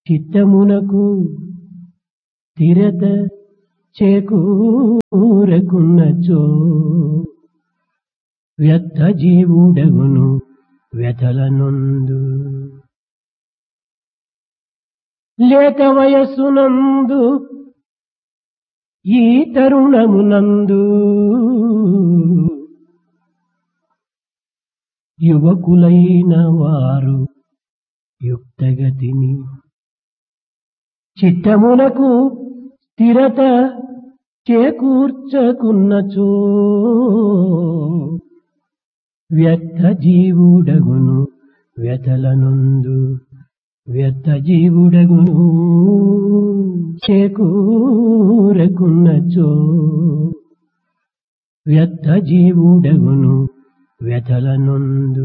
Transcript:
చిత్తమునకు స్థిరత చేకూరకున్నచో వ్యర్థ జీవుడగును వ్యథలనొందు లేత వయస్సునందు ఈ తరుణమునందు యువకులైన వారు యుక్తగతిని చిత్తమునకు స్థిరత చేకూర్చకున్నచో వ్యర్థ జీవుడగును వ్యతలనుందు వ్యర్థ జీవుడగును చేకూరకున్నచో వ్యర్థ జీవుడగును వ్యతలనుందు